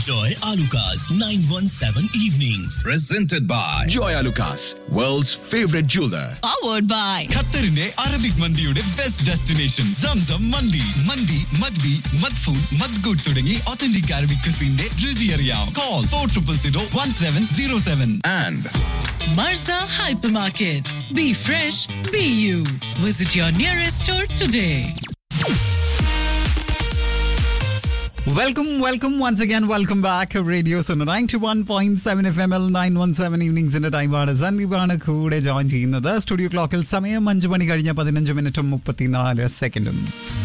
Enjoy Alucard's 917 evenings. Presented by Joy Lucas, world's favorite jeweler. powered by ഖത്തറിന്റെ Arabic മന്തിയുടെ best destination Zamzam മന്തി മന്തി മദ്ബി മദ്ഫൂൺ മദ്ഗൂട്ട് തുടങ്ങി ഒത്തന്റിക് അറബിക് ക്രിസിന്റെ രുചി അറിയാം call for triple zero one seven zero seven And Marza Hypermarket. Be fresh, be you. Visit your nearest store today. Welcome welcome once again welcome back radio ninety one point seven F M L nine one seven ഈവനിങ്സിന്റെ ടൈമാണ് സന്ദീപാണ് കൂടെ join ചെയ്യുന്നത് studio ക്ലോക്കിൽ സമയം അഞ്ച് മണി കഴിഞ്ഞ പതിനഞ്ച് മിനിറ്റും മുപ്പത്തിനാല് സെക്കൻഡും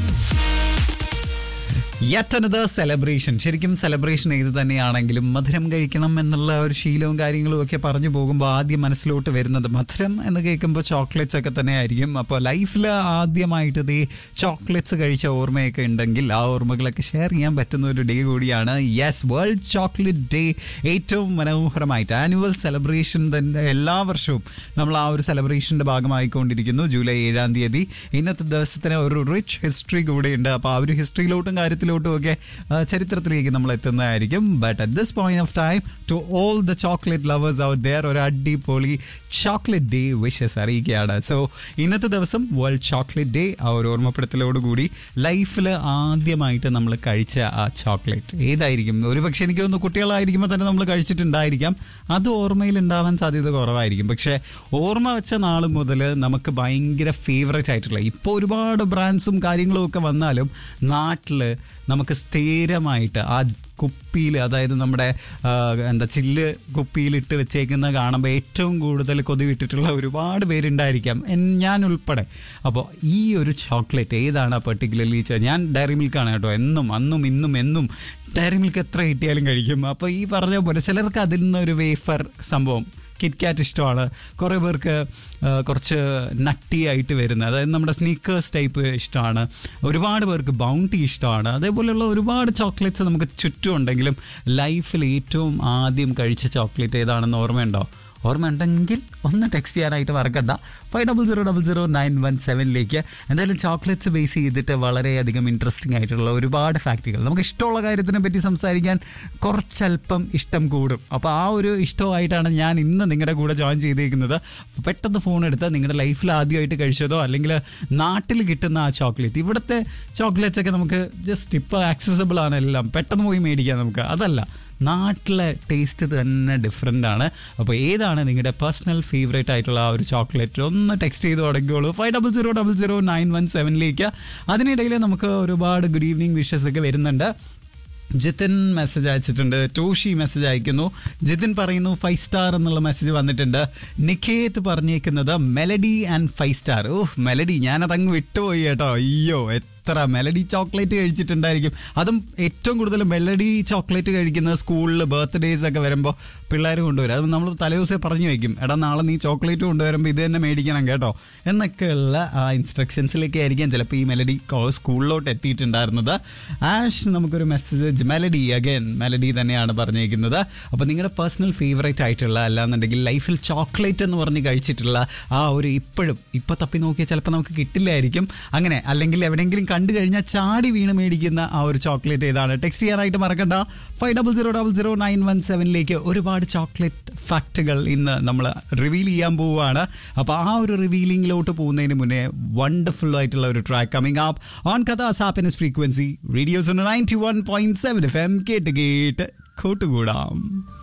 യെറ്റ് അനദർ സെലിബ്രേഷൻ ശരിക്കും സെലിബ്രേഷൻ ഏത് തന്നെയാണെങ്കിലും മധുരം കഴിക്കണം എന്നുള്ള ഒരു ശീലവും കാര്യങ്ങളും ഒക്കെ പറഞ്ഞു പോകുമ്പോൾ ആദ്യം മനസ്സിലോട്ട് വരുന്നത് മധുരം എന്ന് കേൾക്കുമ്പോൾ ചോക്ലേറ്റ്സ് ഒക്കെ തന്നെ ആയിരിക്കും അപ്പോൾ ലൈഫിൽ ആദ്യമായിട്ട് ഇതേ ചോക്ലേറ്റ്സ് കഴിച്ച ഓർമ്മയൊക്കെ ഉണ്ടെങ്കിൽ ആ ഓർമ്മകളൊക്കെ ഷെയർ ചെയ്യാൻ പറ്റുന്ന ഒരു ഡേ കൂടിയാണ് യെസ് വേൾഡ് ചോക്ലേറ്റ് ഡേ ഏറ്റവും മനോഹരമായിട്ട് ആനുവൽ സെലിബ്രേഷൻ തന്നെ എല്ലാ വർഷവും നമ്മൾ ആ ഒരു സെലിബ്രേഷൻ്റെ ഭാഗമായിക്കൊണ്ടിരിക്കുന്നു ജൂലൈ ഏഴാം തീയതി ഇന്നത്തെ ദിവസത്തിന് ഒരു റിച്ച് ഹിസ്റ്ററി കൂടെയുണ്ട് അപ്പോൾ ആ ഒരു ഹിസ്റ്ററിയിലോട്ടും കാര്യത്തിലോട്ടും ഒക്കെ ആ, ചരിത്രത്തിലേക്ക് നമ്മൾ എത്തുന്നതായിരിക്കും but at this point of time to all the chocolate lovers out there ഒരു അടിപൊളി ചോക്ലേറ്റ് ഡേ വിഷസ് അറിയിക്കുകയാണ് സോ ഇന്നത്തെ ദിവസം വേൾഡ് ചോക്ലേറ്റ് ഡേ ആ ഒരു ഓർമ്മപ്പെടുത്തലോടുകൂടി ലൈഫിൽ ആദ്യമായിട്ട് നമ്മൾ കഴിച്ച ആ ചോക്ലേറ്റ് ഏതായിരിക്കും ഒരു പക്ഷേ എനിക്ക് തോന്നുന്നു കുട്ടികളായിരിക്കുമ്പോൾ തന്നെ നമ്മൾ കഴിച്ചിട്ടുണ്ടായിരിക്കാം അത് ഓർമ്മയിൽ ഉണ്ടാവാൻ സാധ്യത കുറവായിരിക്കും പക്ഷേ ഓർമ്മ വെച്ച നാൾ മുതൽ നമുക്ക് ഭയങ്കര ഫേവറേറ്റ് ആയിട്ടുള്ള ഇപ്പോൾ ഒരുപാട് ബ്രാൻഡ്സും കാര്യങ്ങളും ഒക്കെ വന്നാലും നാട്ടിൽ നമുക്ക് സ്ഥിരമായിട്ട് ആ കുപ്പിയിൽ അതായത് നമ്മുടെ ആ, എന്താ ചില്ല് കുപ്പിയിലിട്ട് വെച്ചേക്കുന്ന കാണുമ്പോൾ ഏറ്റവും കൂടുതൽ കൊതി വിട്ടിട്ടുള്ള ഒരുപാട് പേരുണ്ടായിരിക്കാം എൻ- ഞാൻ ഉൾപ്പെടെ അപ്പോൾ ഈ ഒരു ചോക്ലേറ്റ് ഏതാണ് പെർട്ടിക്കുലർലി ഞാൻ ഡയറി മിൽക്കാണ് കേട്ടോ എന്നും അന്നും ഇന്നും എന്നും ഡയറി മിൽക്ക് എത്ര കിട്ടിയാലും കഴിക്കും അപ്പോൾ ഈ പറഞ്ഞ പോലെ ചിലർക്ക് അതിൽ നിന്നൊരു വേഫർ സംഭവം കിറ്റ് കാറ്റ് ഇഷ്ടമാണ് കുറേ പേർക്ക് ആ, കുറച്ച് നട്ടി ആയിട്ട് വരുന്ന അതായത് നമ്മുടെ സ്നീക്കേഴ്സ് ടൈപ്പ് ഇഷ്ടമാണ് ഒരുപാട് പേർക്ക് ബൗണ്ടി ഇഷ്ടമാണ് അതേപോലെയുള്ള ഒരുപാട് ചോക്ലേറ്റ്സ് നമുക്ക് ചുറ്റും ഉണ്ടെങ്കിലും ലൈഫിൽ ഏറ്റവും ആദ്യം കഴിച്ച ചോക്ലേറ്റ് ഏതാണെന്ന് ഓർമ്മയുണ്ടോ ഓർമ്മയുണ്ടെങ്കിൽ ഒന്ന് ടെക്സ്റ്റ് ചെയ്യാനായിട്ട് മറക്കണ്ട five double zero double zero nine one സെവനിലേക്ക് എന്തായാലും ചോക്ലേറ്റ്സ് ബേസ് ചെയ്തിട്ട് വളരെയധികം ഇൻട്രസ്റ്റിംഗ് ആയിട്ടുള്ള ഒരുപാട് ഫാക്റ്റുകൾ നമുക്ക് ഇഷ്ടമുള്ള കാര്യത്തിനെ പറ്റി സംസാരിക്കാൻ കുറച്ചല്പം ഇഷ്ടം കൂടും അപ്പോൾ ആ ഒരു ഇഷ്ടമായിട്ടാണ് ഞാൻ ഇന്ന് നിങ്ങളുടെ കൂടെ ജോയിൻ ചെയ്തേക്കുന്നത് അപ്പോൾ പെട്ടെന്ന് ഫോൺ എടുത്ത് നിങ്ങളുടെ ലൈഫിൽ ആദ്യമായിട്ട് കഴിച്ചതോ അല്ലെങ്കിൽ നാട്ടിൽ കിട്ടുന്ന ആ ചോക്ലേറ്റ് ഇവിടുത്തെ ചോക്ലേറ്റ്സ് ഒക്കെ നമുക്ക് ജസ്റ്റ് ഇപ്പോൾ ആക്സസബിൾ ആണ് എല്ലാം പെട്ടെന്ന് പോയി മേടിക്കാം നമുക്ക് അതല്ല നാട്ടിലെ ടേസ്റ്റ് തന്നെ ഡിഫറെൻ്റ് ആണ് അപ്പോൾ ഏതാണ് നിങ്ങളുടെ പേഴ്സണൽ ഫേവറേറ്റ് ആയിട്ടുള്ള ആ ഒരു ചോക്ലേറ്റ് ഒന്ന് ടെക്സ്റ്റ് ചെയ്ത് തുടങ്ങിയോളൂ five double zero double zero nine one സെവനിലേക്ക് അതിനിടയിൽ നമുക്ക് ഒരുപാട് ഗുഡ് ഈവനിങ് വിഷസ് ഒക്കെ വരുന്നുണ്ട് ജിതിൻ മെസ്സേജ് അയച്ചിട്ടുണ്ട് ടോഷി മെസ്സേജ് അയക്കുന്നു ജിതിൻ പറയുന്നു ഫൈവ് സ്റ്റാർ എന്നുള്ള മെസ്സേജ് വന്നിട്ടുണ്ട് നിഖേത് പറഞ്ഞേക്കുന്നത് melody and five star oh melody ഞാനത് അങ്ങ് വിട്ടുപോയി കേട്ടോ അയ്യോ എത്ര മെലഡി ചോക്ലേറ്റ് കഴിച്ചിട്ടുണ്ടായിരിക്കും അതും ഏറ്റവും കൂടുതൽ മെലഡി ചോക്ലേറ്റ് കഴിക്കുന്നത് സ്കൂളിൽ ബർത്ത്ഡേസ് ഒക്കെ വരുമ്പോൾ പിള്ളേർ കൊണ്ടുവരും അത് നമ്മൾ തലേദിവസം പറഞ്ഞു വയ്ക്കും എടാ നാളെ നീ ചോക്ലേറ്റ് കൊണ്ടുവരുമ്പോൾ ഇത് തന്നെ മേടിക്കണം കേട്ടോ എന്നൊക്കെയുള്ള ആ ഇൻസ്ട്രക്ഷൻസിലേക്ക് ആയിരിക്കാം ചിലപ്പോൾ ഈ മെലഡി സ്കൂളിലോട്ട് എത്തിയിട്ടുണ്ടായിരുന്നത് ആഷ് നമുക്കൊരു മെസ്സേജ് മെലഡി അഗൈൻ മെലഡി തന്നെയാണ് പറഞ്ഞേക്കുന്നത് അപ്പോൾ നിങ്ങളുടെ പേഴ്സണൽ ഫേവറേറ്റ് ആയിട്ടുള്ള അല്ലാന്നുണ്ടെങ്കിൽ ലൈഫിൽ ചോക്ലേറ്റ് എന്ന് പറഞ്ഞ് കഴിച്ചിട്ടുള്ള ആ ഒരു ഇപ്പോഴും ഇപ്പോൾ തപ്പി നോക്കിയാൽ ചിലപ്പോൾ നമുക്ക് കിട്ടില്ലായിരിക്കും അങ്ങനെ അല്ലെങ്കിൽ എവിടെയെങ്കിലും കണ്ടു കഴിഞ്ഞാൽ ചാടി വീണ് മേടിക്കുന്ന ആ ഒരു ചോക്ലേറ്റ് ഏതാണ് ടെക്സ്റ്റ് ചെയ്യാനായിട്ട് മറക്കണ്ട five double zero double zero nine one സെവനിലേക്ക് ഒരുപാട് ചോക്ലേറ്റ് ഫാക്റ്റുകൾ ഇന്ന് നമ്മൾ റിവീൽ ചെയ്യാൻ പോവുകയാണ് അപ്പോൾ ആ ഒരു റിവീലിംഗിലോട്ട് പോകുന്നതിന് മുന്നേ വണ്ടർഫുൾ ആയിട്ടുള്ള ഒരു ട്രാക്ക് കമ്മിങ് ആപ്പ് ഓൺ കഥാസ് happiness frequency radio's ninety one point seven F M കേട്ട് കേട്ട് കൂട്ടുകൂടാം